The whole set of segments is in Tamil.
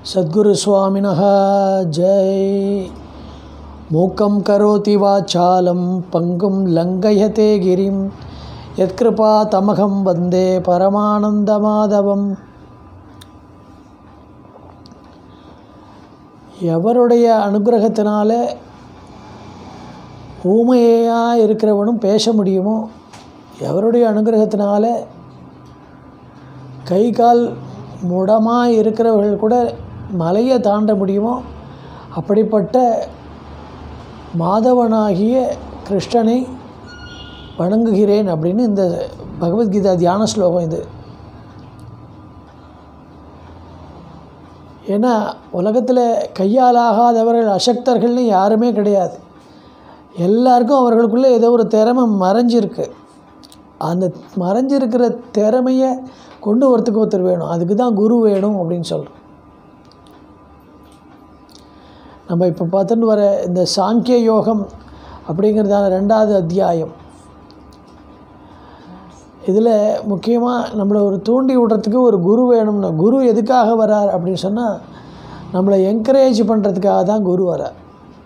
सद्गुरुस्वामिनः जय मूकं करोति वाचालं पङ्गुं लङ्घयते गिरिं यत्कृपातमहं वन्दे பரமானந்தமாதவம் எவருடைய அனுகிரகத்தினால ஊமையாக இருக்கிறவனும் பேச முடியுமோ எவருடைய அனுகிரகத்தினால கை கால் முடமாக இருக்கிறவர்கள் கூட மலையை தாண்ட முடியுமோ அப்படிப்பட்ட மாதவனாகிய கிருஷ்ணனை வணங்குகிறேன் அப்படின்னு இந்த பகவத்கீதா தியான ஸ்லோகம் இது ஏன்னா உலகத்தில் கையால் ஆகாதவர்கள் அசக்தர்கள்னு யாருமே கிடையாது எல்லாருக்கும் அவர்களுக்குள்ளே ஏதோ ஒரு திறமை மறைஞ்சிருக்கு அந்த மறைஞ்சிருக்கிற திறமையை கொண்டு வரத்துக்கு ஒருத்தர் வேணும் அதுக்கு தான் குரு வேணும் அப்படின்னு சொல்கிறோம் நம்ம இப்போ பார்த்துட்டு வர இந்த சாங்கிய யோகம் அப்படிங்கிறதான ரெண்டாவது அத்தியாயம் இதில் முக்கியமாக நம்மளை ஒரு தூண்டி விடுறதுக்கு ஒரு குரு வேணும்னா குரு எதுக்காக வரார் அப்படின்னு சொன்னால் நம்மளை என்கரேஜ் பண்ணுறதுக்காக தான் குரு வரார்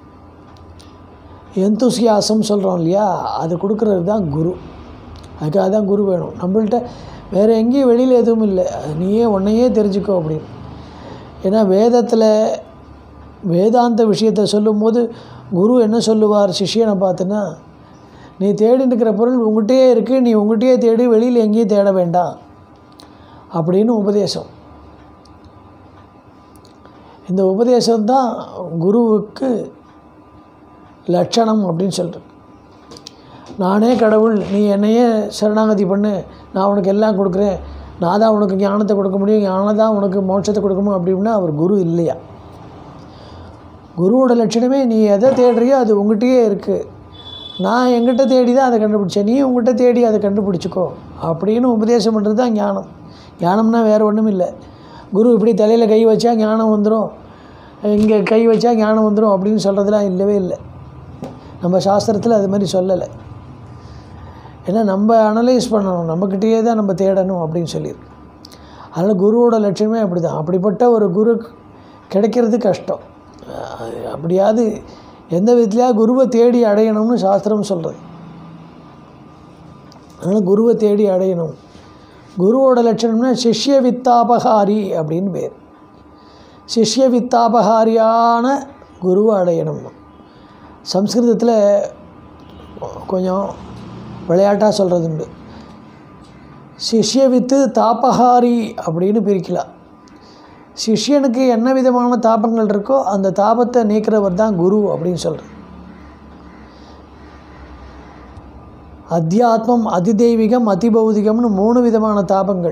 எந்தூசியாசம் சொல்கிறோம் இல்லையா அது கொடுக்குறது தான் குரு அதுக்காக தான் குரு வேணும் நம்மள்ட்ட வேறு எங்கேயும் வெளியில் எதுவும் இல்லை அது நீயே உன்னையே தெரிஞ்சுக்கோ அப்படின்னு ஏன்னா வேதத்தில் வேதாந்த விஷயத்தை சொல்லும்போது குரு என்ன சொல்லுவார் சிஷியனை பார்த்துன்னா நீ தேடின்னு இருக்கிற பொருள் உங்கள்கிட்டயே இருக்குது நீ உங்கள்கிட்டயே தேடி வெளியில் எங்கேயும் தேட வேண்டாம் அப்படின்னு உபதேசம் இந்த உபதேசம் தான் குருவுக்கு லட்சணம் அப்படின்னு சொல்கிறது நானே கடவுள் நீ என்னையே சரணாகதி பண்ணு நான் உனக்கு எல்லாம் கொடுக்குறேன் நான் தான் உனக்கு ஞானத்தை கொடுக்க முடியும் ஞானம் தான் உனக்கு மோட்சத்தை கொடுக்கணும் அப்படின்னா அவர் குரு இல்லையா குருவோட லட்சணமே நீ எதை தேடுறியோ அது உங்கள்கிட்டயே இருக்குது நான் எங்கிட்ட தேடி தான் அதை கண்டுபிடிச்சேன் நீ உங்கள்கிட்ட தேடி அதை கண்டுபிடிச்சிக்கோ அப்படின்னு உபதேசம் பண்ணுறது தான் ஞானம் ஞானம்னா வேறு ஒன்றும் இல்லை குரு இப்படி தலையில் கை வச்சா ஞானம் வந்துடும் இங்கே கை வச்சா ஞானம் வந்துடும் அப்படின்னு சொல்கிறதுலாம் இல்லவே இல்லை நம்ம சாஸ்திரத்தில் அது மாதிரி சொல்லலை ஏன்னா நம்ம அனலைஸ் பண்ணணும் நம்மக்கிட்டேயே தான் நம்ம தேடணும் அப்படின்னு சொல்லியிருக்கு அதனால் குருவோட லட்சியமே அப்படி தான் அப்படிப்பட்ட ஒரு குரு கிடைக்கிறது கஷ்டம் அப்படியாவது எந்த விதத்துலையா குருவை தேடி அடையணும்னு சாஸ்திரம் சொல்கிறது அதனால் குருவை தேடி அடையணும் குருவோட லட்சணம்னா சிஷ்ய வித்தாபகாரி அப்படின்னு பேர் சிஷ்ய வித்தாபகாரியான குருவை அடையணும் சம்ஸ்கிருதத்தில் கொஞ்சம் விளையாட்டாக சொல்கிறது உண்டு சிஷ்ய வித்து தாபகாரி அப்படின்னு பிரிக்கலாம் சிஷ்யனுக்கு என்ன விதமான தாபங்கள் இருக்கோ அந்த தாபத்தை நீக்கிறவர் தான் குரு அப்படின்னு சொல்கிறார் அத்தியாத்மம் அதிதெய்வீகம் அதிபௌதிகம்னு மூணு விதமான தாபங்கள்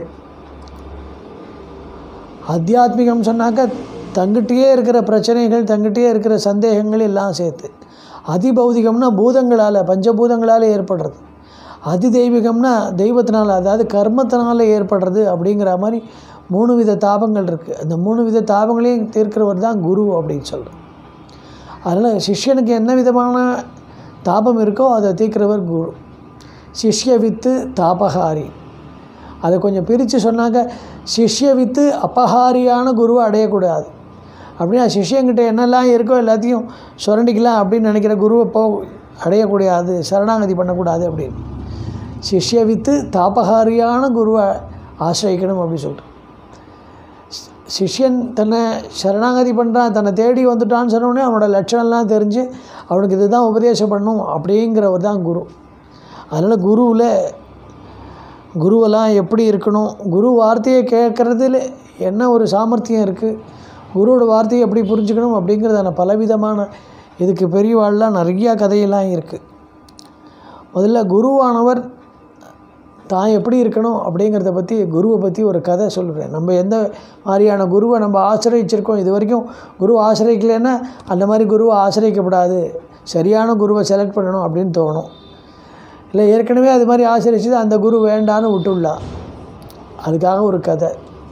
அத்தியாத்மிகம் சொன்னாக்க தங்கிட்டே இருக்கிற பிரச்சனைகள் தங்கிட்டே இருக்கிற சந்தேகங்கள் எல்லாம் சேர்த்து அதிபௌதிகம்னா பூதங்களால் பஞ்சபூதங்களால் ஏற்படுறது அதி தெய்வீகம்னா தெய்வத்தினால் அதாவது கர்மத்தினால் ஏற்படுறது அப்படிங்கிற மாதிரி மூணு வித தாபங்கள் இருக்குது அந்த மூணு வித தாபங்களையும் தீர்க்கிறவர் தான் குரு அப்படின்னு சொல்கிறோம் அதனால் சிஷ்யனுக்கு என்ன விதமான தாபம் இருக்கோ அதை தீர்க்கிறவர் குரு சிஷ்ய வித்து தாபகாரி அதை கொஞ்சம் பிரித்து சொன்னாக்க சிஷ்ய வித்து அபகாரியான குருவை அடையக்கூடாது அப்படின்னா சிஷ்யங்கிட்ட என்னெல்லாம் இருக்கோ எல்லாத்தையும் சுரண்டிக்கலாம் அப்படின்னு நினைக்கிற குருவை போ அடையக்கூடாது சரணாகதி பண்ணக்கூடாது அப்படின்னு சிஷ்ய வித்து தாபகாரியான குருவை ஆசிரியக்கணும் அப்படின்னு சொல்லிட்டு சிஷ்யன் தன்னை சரணாகதி பண்ணுறான் தன்னை தேடி வந்துட்டான்னு சொன்னோடனே அவனோட லட்சணம்லாம் தெரிஞ்சு அவனுக்கு இது தான் உபதேசம் பண்ணும் அப்படிங்கிறவர் தான் குரு அதனால் குருவில் குருவெல்லாம் எப்படி இருக்கணும் குரு வார்த்தையை கேட்குறதுல என்ன ஒரு சாமர்த்தியம் இருக்குது குருவோட வார்த்தையை எப்படி புரிஞ்சுக்கணும் அப்படிங்கிறதான பலவிதமான இதுக்கு பெரியவாள்லாம் நிறையா கதையெல்லாம் இருக்குது முதல்ல குருவானவர் தான் எப்படி இருக்கணும் அப்படிங்கிறத பற்றி குருவை பற்றி ஒரு கதை சொல்கிறேன் நம்ம எந்த மாதிரியான குருவை நம்ம ஆசிரியச்சிருக்கோம் இது வரைக்கும் குரு ஆசிரியக்கலைன்னா அந்த மாதிரி குருவை ஆசிரியக்கப்படாது சரியான குருவை செலக்ட் பண்ணணும் அப்படின்னு தோணும் இல்லை ஏற்கனவே அது மாதிரி ஆசிரியச்சு அந்த குரு வேண்டான்னு விட்டுடலாம் அதுக்காக ஒரு கதை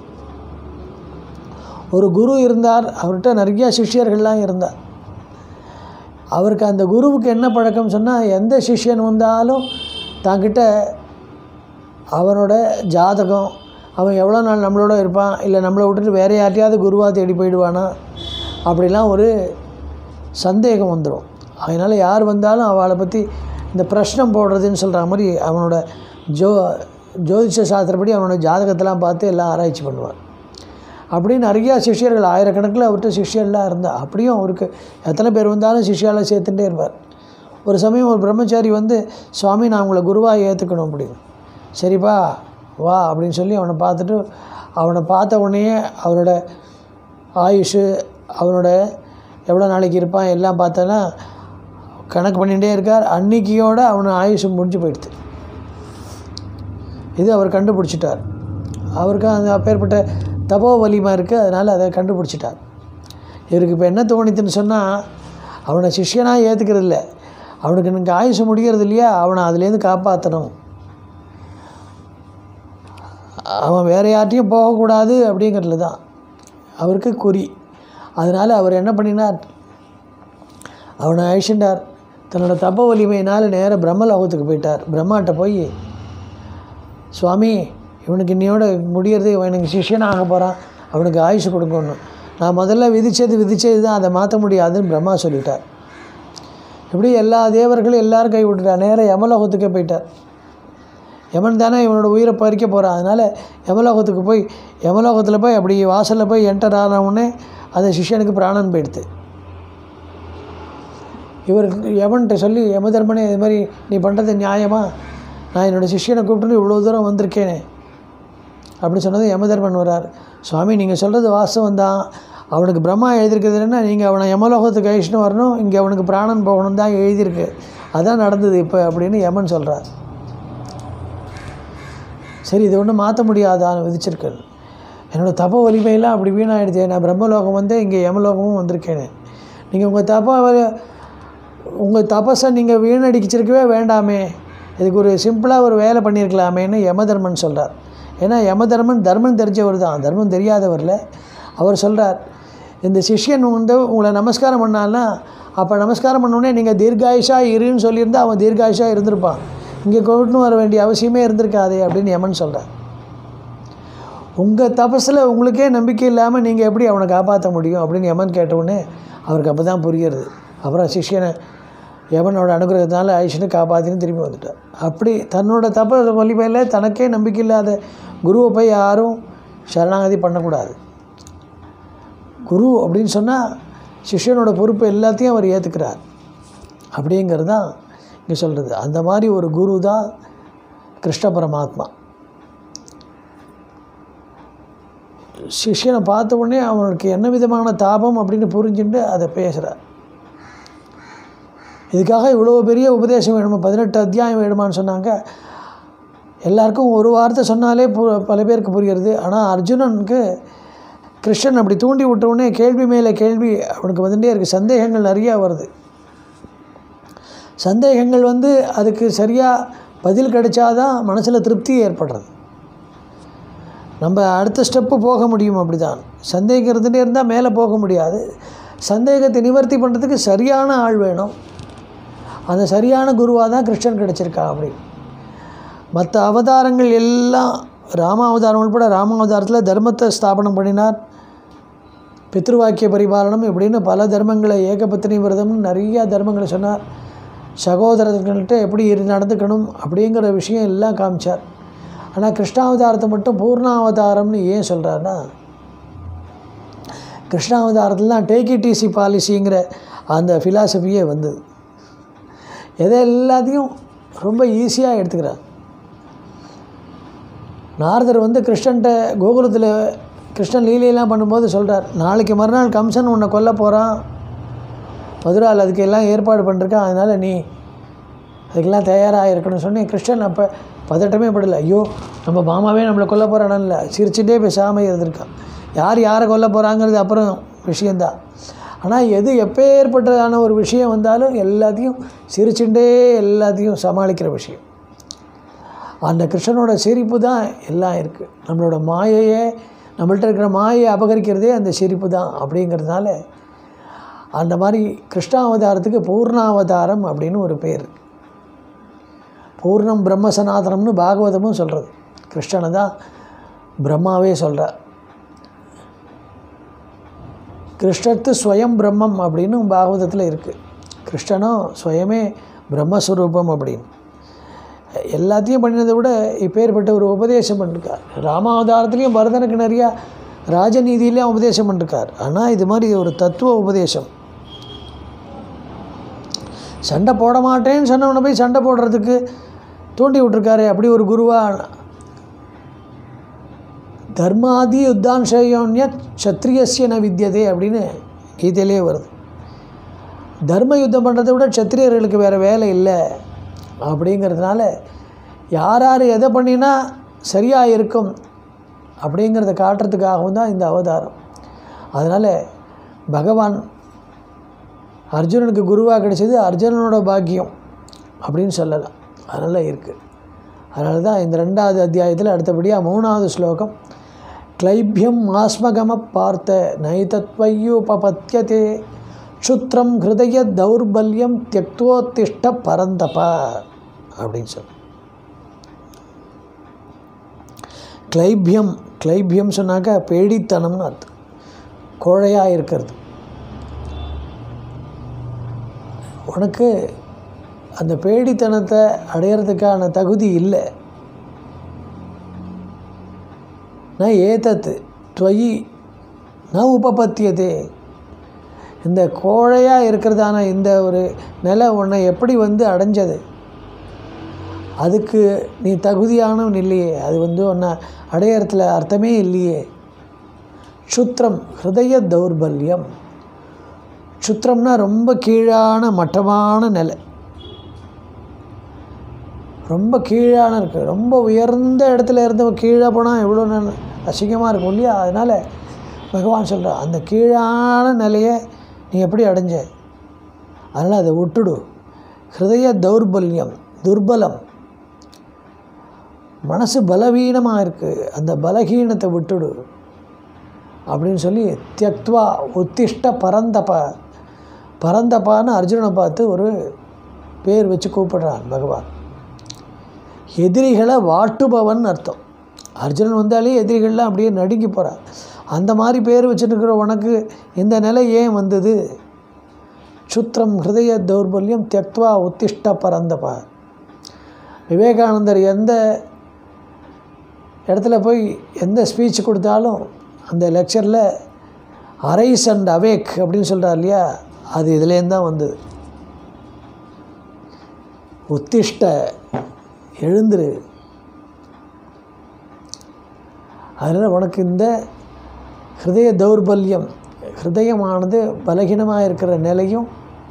ஒரு குரு இருந்தார் அவர்கிட்ட நிறையா சிஷ்யர்கள்லாம் இருந்தார் அவருக்கு அந்த குருவுக்கு என்ன பழக்கம் சொன்னால் எந்த சிஷ்யன் வந்தாலும் தாங்கிட்ட அவனோட ஜாதகம் அவன் எவ்வளோ நாள் நம்மளோட இருப்பான் இல்லை நம்மளை விட்டுட்டு வேறு யார்ட்டையாவது குருவாக தேடி போயிடுவானா அப்படிலாம் ஒரு சந்தேகம் வந்துடும் அதனால் யார் வந்தாலும் அவளை பற்றி இந்த பிரஷ்னம் போடுறதுன்னு சொல்கிற மாதிரி அவனோட ஜோ ஜோதிஷ சாஸ்திரப்படி அவனோட ஜாதகத்தெல்லாம் பார்த்து எல்லாம் ஆராய்ச்சி பண்ணுவார் அப்படி நிறையா சிஷ்யர்கள் ஆயிரக்கணக்கில் அவர்கிட்ட சிஷ்யர்லாம் இருந்தா அப்படியும் அவருக்கு எத்தனை பேர் வந்தாலும் சிஷ்யால சேர்த்துட்டே இருப்பார் ஒரு சமயம் ஒரு பிரம்மச்சாரி வந்து சுவாமி நான் உங்களை குருவாக ஏற்றுக்கணும் அப்படின்னு சரிப்பா வா அப்படின்னு சொல்லி அவனை பார்த்துட்டு அவனை பார்த்த உடனேயே அவனோட ஆயுஷு அவனோட எவ்வளோ நாளைக்கு இருப்பான் எல்லாம் பார்த்தோன்னா கணக்கு பண்ணிகிட்டே இருக்கார் அன்னைக்கியோட அவனை ஆயுஷு முடிஞ்சு போயிடுது இது அவர் கண்டுபிடிச்சிட்டார் அவருக்கு அந்த அப்பேற்பட்ட தபோ வலிமை இருக்குது அதனால் அதை கண்டுபிடிச்சிட்டார் இவருக்கு இப்போ என்ன தோணித்துன்னு சொன்னால் அவனை சிஷ்யனாக ஏற்றுக்கிறது இல்லை அவனுக்கு எனக்கு ஆயுசு முடிகிறது இல்லையா அவனை அதுலேருந்து காப்பாற்றணும் அவன் வேறு யார்ட்டையும் போகக்கூடாது அப்படிங்கிறதுல தான் அவருக்கு குறி அதனால் அவர் என்ன பண்ணினார் அவனை அழிச்சுட்டார் தன்னோட தப்ப வலிமையினால் நேராக பிரம்மலோகத்துக்கு போயிட்டார் பிரம்மாட்ட போய் சுவாமி இவனுக்கு இன்னையோட முடியறது இவன் எனக்கு சிஷ்யனாக போகிறான் அவனுக்கு ஆயுஷ் கொடுக்கணும் நான் முதல்ல விதித்தது விதித்தது தான் அதை மாற்ற முடியாதுன்னு பிரம்மா சொல்லிட்டார் இப்படி எல்லா தேவர்களும் எல்லாரும் கை விட்டுட்டார் நேராக யமலோகத்துக்கே போயிட்டார் யமன் தானே இவனோட உயிரை பறிக்க போகிறான் அதனால் யமலோகத்துக்கு போய் யமலோகத்தில் போய் அப்படி வாசலில் போய் என்டர் ஆன உடனே அந்த சிஷ்யனுக்கு பிராணன் போயிடுது இவர் யமன்கிட்ட சொல்லி யமதர்மனே இது மாதிரி நீ பண்ணுறது நியாயமா நான் என்னோடய சிஷ்யனை கூப்பிட்டு இவ்வளோ தூரம் வந்திருக்கேனே அப்படி சொன்னது யமதர்மன் வரார் சுவாமி நீங்கள் சொல்கிறது வாஸ்தவம் தான் அவனுக்கு பிரம்மா எழுதியிருக்கிறது என்ன நீங்கள் அவனை யமலோகத்துக்கு அழிச்சுன்னு வரணும் இங்கே அவனுக்கு பிராணன் போகணும் தான் எழுதியிருக்கு அதான் நடந்தது இப்போ அப்படின்னு யமன் சொல்கிறார் சரி இது ஒன்றும் மாற்ற முடியாதான்னு விதிச்சிருக்கேன் என்னோடய தப வலிமையெல்லாம் அப்படி வீணாயிடுச்சு நான் பிரம்மலோகம் வந்து இங்கே யமலோகமும் வந்திருக்கேனே நீங்கள் உங்கள் தப உங்கள் தபஸை நீங்கள் வீணடிச்சிருக்கவே வேண்டாமே இதுக்கு ஒரு சிம்பிளாக ஒரு வேலை பண்ணியிருக்கலாமேன்னு யமதர்மன் சொல்கிறார் ஏன்னா யமதர்மன் தர்மம் தெரிஞ்சவர் தான் தர்மம் தெரியாதவரில் அவர் சொல்கிறார் இந்த சிஷ்யன் வந்து உங்களை நமஸ்காரம் பண்ணான்னா அப்போ நமஸ்காரம் பண்ணோடனே நீங்கள் தீர்காயுஷாக இருன்னு சொல்லியிருந்தா அவன் தீர்காயுஷாக இருந்திருப்பான் இங்கே கொண்டுன்னு வர வேண்டிய அவசியமே இருந்திருக்காதே அப்படின்னு யமன் சொல்கிறார் உங்கள் தபஸில் உங்களுக்கே நம்பிக்கை இல்லாமல் நீங்கள் எப்படி அவனை காப்பாற்ற முடியும் அப்படின்னு யமன் கேட்டவுடனே அவருக்கு அப்போ தான் புரிகிறது அப்புறம் சிஷ்யனை யமனோட அனுகிரகத்தினால ஆயிஷனை காப்பாற்றின்னு திரும்பி வந்துட்டார் அப்படி தன்னோட தப்ப வலிமையில் தனக்கே நம்பிக்கை இல்லாத குருவை போய் யாரும் சரணாகதி பண்ணக்கூடாது குரு அப்படின்னு சொன்னால் சிஷ்யனோட பொறுப்பு எல்லாத்தையும் அவர் ஏற்றுக்கிறார் அப்படிங்கிறது தான் இங்கே சொல்கிறது அந்த மாதிரி ஒரு குரு தான் கிருஷ்ண பரமாத்மா சிஷ்யனை பார்த்த உடனே அவனுக்கு என்ன விதமான தாபம் அப்படின்னு புரிஞ்சுட்டு அதை பேசுகிறார் இதுக்காக இவ்வளோ பெரிய உபதேசம் வேணுமா பதினெட்டு அத்தியாயம் வேணுமான்னு சொன்னாங்க எல்லாருக்கும் ஒரு வார்த்தை சொன்னாலே பு பல பேருக்கு புரிகிறது ஆனால் அர்ஜுனனுக்கு கிருஷ்ணன் அப்படி தூண்டி விட்ட உடனே கேள்வி மேலே கேள்வி அவனுக்கு வந்துட்டே இருக்குது சந்தேகங்கள் நிறையா வருது சந்தேகங்கள் வந்து அதுக்கு சரியாக பதில் கிடைச்சாதான் மனசில் திருப்தி ஏற்படுறது நம்ம அடுத்த ஸ்டெப்பு போக முடியும் அப்படி தான் சந்தேகம் இருந்துகிட்டே இருந்தால் மேலே போக முடியாது சந்தேகத்தை நிவர்த்தி பண்ணுறதுக்கு சரியான ஆள் வேணும் அந்த சரியான குருவாக தான் கிருஷ்ணன் கிடச்சிருக்கா அப்படி மற்ற அவதாரங்கள் எல்லாம் ராம அவதாரம் உட்பட ராம அவதாரத்தில் தர்மத்தை ஸ்தாபனம் பண்ணினார் பித்ருவாக்கிய பரிபாலனம் இப்படின்னு பல தர்மங்களை ஏகபத்தினி விரதம்னு நிறைய தர்மங்களை சொன்னார் சகோதரர்கள்ட்ட எப்படி இரு நடந்துக்கணும் அப்படிங்கிற விஷயம் எல்லாம் காமிச்சார் ஆனால் கிருஷ்ணாவதாரத்தை மட்டும் பூர்ணாவதாரம்னு ஏன் சொல்கிறாருன்னா கிருஷ்ணாவதாரத்தில் தான் டேக் இட் ஈசி பாலிசிங்கிற அந்த ஃபிலாசபியே வந்தது எதை எல்லாத்தையும் ரொம்ப ஈஸியாக எடுத்துக்கிறார் நாரதர் வந்து கிருஷ்ணன்ட்ட கோகுலத்தில் கிருஷ்ணன் லீலையெல்லாம் பண்ணும்போது சொல்கிறார் நாளைக்கு மறுநாள் கம்சன் உன்னை கொல்ல போகிறான் மதுரால் அதுக்கு எல்லாம் ஏற்பாடு பண்ணிருக்கான் அதனால் நீ அதுக்கெல்லாம் தயாராக இருக்கணும்னு சொன்னேன் கிருஷ்ணன் அப்போ பதட்டமே படலை ஐயோ நம்ம மாமாவே நம்மளை கொல்ல போகிறான்னு இல்லை சிரிச்சுட்டே பேசாமல் இருந்திருக்கான் யார் யாரை கொல்ல போகிறாங்கிறது அப்புறம் விஷயந்தான் ஆனால் எது எப்பேற்பட்டதான ஒரு விஷயம் வந்தாலும் எல்லாத்தையும் சிரிச்சுட்டே எல்லாத்தையும் சமாளிக்கிற விஷயம் அந்த கிருஷ்ணனோட சிரிப்பு தான் எல்லாம் இருக்குது நம்மளோட மாயையே நம்மள்ட்ட இருக்கிற மாயை அபகரிக்கிறதே அந்த சிரிப்பு தான் அப்படிங்கிறதுனால அந்த மாதிரி கிருஷ்ணாவதாரத்துக்கு பூர்ணாவதாரம் அப்படின்னு ஒரு பேர் பூர்ணம் பிரம்ம சனாதனம்னு பாகவதமும் சொல்கிறது கிருஷ்ணனை தான் பிரம்மாவே சொல்கிறார் கிருஷ்ணத்து ஸ்வயம் பிரம்மம் அப்படின்னு பாகவதத்தில் இருக்குது கிருஷ்ணனும் ஸ்வயமே பிரம்மஸ்வரூபம் அப்படின்னு எல்லாத்தையும் பண்ணினதை விட இப்பேற்பட்ட ஒரு உபதேசம் பண்ணிருக்கார் ராமாவதாரத்துலேயும் பரதனுக்கு நிறையா ராஜநீதியிலையும் உபதேசம் பண்ணிருக்கார் ஆனால் இது மாதிரி ஒரு தத்துவ உபதேசம் சண்டை போட மாட்டேன்னு சொன்னவனை போய் சண்டை போடுறதுக்கு தூண்டி விட்டுருக்காரு அப்படி ஒரு குருவா தர்மாதி யுத்தான்ஷயோன்ய சத்திரியசிய ந வித்தியதே அப்படின்னு கீதையிலே வருது தர்ம யுத்தம் பண்ணுறதை விட சத்திரியர்களுக்கு வேறு வேலை இல்லை அப்படிங்கிறதுனால யார் யார் எதை பண்ணினா சரியாக இருக்கும் அப்படிங்கிறத காட்டுறதுக்காகவும் தான் இந்த அவதாரம் அதனால் பகவான் அர்ஜுனனுக்கு குருவாக கிடைச்சது அர்ஜுனனோட பாக்கியம் அப்படின்னு சொல்லலாம் அதனால் இருக்குது அதனால தான் இந்த ரெண்டாவது அத்தியாயத்தில் அடுத்தபடியாக மூணாவது ஸ்லோகம் கிளைபியம் ஆஸ்மகம பார்த்த நைதத்வையுபபத்தியதே க்ஷுத்ரம் ஹிருதய தௌர்பல்யம் தியக்தோத்திஷ்ட பரந்தப அப்படின்னு சொல்லு கிளைபியம் கிளைபியம் சொன்னாக்க பேடித்தனம்னு அர்த்தம் கோழையாக இருக்கிறது உனக்கு அந்த பேடித்தனத்தை அடையிறதுக்கான தகுதி இல்லை நான் ஏதத்து துவயி ந உபபத்தியதே இந்த கோழையாக இருக்கிறதான இந்த ஒரு நிலை உன்னை எப்படி வந்து அடைஞ்சது அதுக்கு நீ தகுதியானவன் இல்லையே அது வந்து உன்னை அடையறதுல அர்த்தமே இல்லையே சுத்திரம் ஹிருதய தௌர்பல்யம் சுத்திரம்னா ரொம்ப கீழான மட்டமான நிலை ரொம்ப கீழான இருக்குது ரொம்ப உயர்ந்த இடத்துல இருந்தவன் கீழே போனால் எவ்வளோ நல்ல அசிங்கமாக இருக்கும் இல்லையா அதனால் பகவான் சொல்கிறார் அந்த கீழான நிலையை நீ எப்படி அடைஞ்ச அதனால் அதை விட்டுடு ஹிருதய தௌர்பல்யம் துர்பலம் மனசு பலவீனமாக இருக்குது அந்த பலகீனத்தை விட்டுடு அப்படின்னு சொல்லி தியக்துவா உத்திஷ்ட பரந்தப பரந்தப்பான்னு அர்ஜுனனை பார்த்து ஒரு பேர் வச்சு கூப்பிடுறான் பகவான் எதிரிகளை வாட்டுபவன் அர்த்தம் அர்ஜுனன் வந்தாலே எதிரிகள்லாம் அப்படியே நடுங்கி போகிறான் அந்த மாதிரி பேர் வச்சுருக்கிற உனக்கு இந்த நிலை ஏன் வந்தது சுத்திரம் ஹிருதய தௌர்பல்யம் தியக்துவா உத்திஷ்ட பரந்தபா விவேகானந்தர் எந்த இடத்துல போய் எந்த ஸ்பீச் கொடுத்தாலும் அந்த லெக்சரில் அரைஸ் அண்ட் அவேக் அப்படின்னு சொல்கிறார் இல்லையா அது இதுலேருந்து தான் வந்தது உத்திஷ்ட எழுந்துரு அதனால் உனக்கு இந்த ஹிருதய தௌர்பல்யம் ஹிருதயமானது பலகீனமாக இருக்கிற நிலையும்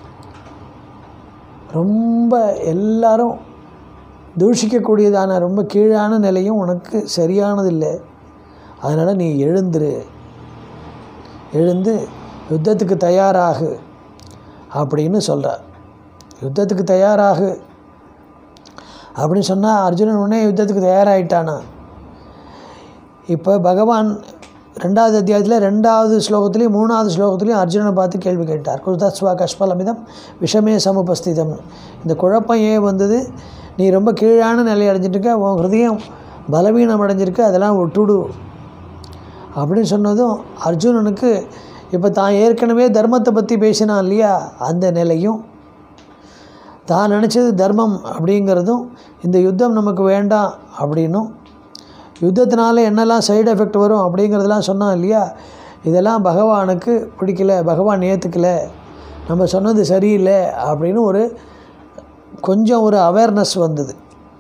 ரொம்ப எல்லாரும் தூஷிக்கக்கூடியதான ரொம்ப கீழான நிலையும் உனக்கு சரியானதில்லை அதனால் நீ எழுந்துரு எழுந்து யுத்தத்துக்கு தயாராகு அப்படின்னு சொல்கிறார் யுத்தத்துக்கு தயாராகு அப்படின்னு சொன்னால் அர்ஜுனன் உடனே யுத்தத்துக்கு தயாராகிட்டானா இப்போ பகவான் ரெண்டாவது அத்தியாயத்தில் ரெண்டாவது ஸ்லோகத்துலேயும் மூணாவது ஸ்லோகத்துலேயும் அர்ஜுனனை பார்த்து கேள்வி கேட்டார் குருதஸ்வா கஷ்பலமிதம் விஷமே சமுபஸ்திதம் இந்த குழப்பம் ஏன் வந்தது நீ ரொம்ப கீழான நிலை அடைஞ்சிட்டுருக்க உன் ஹிருதயம் பலவீனம் அடைஞ்சிருக்கு அதெல்லாம் விட்டுடு அப்படின்னு சொன்னதும் அர்ஜுனனுக்கு இப்போ தான் ஏற்கனவே தர்மத்தை பற்றி பேசினான் இல்லையா அந்த நிலையும் தான் நினச்சது தர்மம் அப்படிங்கிறதும் இந்த யுத்தம் நமக்கு வேண்டாம் அப்படின்னும் யுத்தத்தினால என்னெல்லாம் சைடு எஃபெக்ட் வரும் அப்படிங்கிறதெல்லாம் சொன்னான் இல்லையா இதெல்லாம் பகவானுக்கு பிடிக்கல பகவான் ஏற்றுக்கல நம்ம சொன்னது சரியில்லை அப்படின்னு ஒரு கொஞ்சம் ஒரு அவேர்னஸ் வந்தது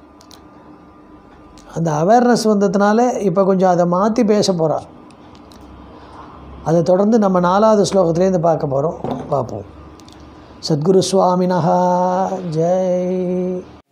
அந்த அவேர்னஸ் வந்ததுனால இப்போ கொஞ்சம் அதை மாற்றி பேச போகிறான் அதை தொடர்ந்து நம்ம நாலாவது ஸ்லோகத்துலேருந்து பார்க்க போகிறோம் பார்ப்போம் சத்குரு சுவாமினஹா ஜெய்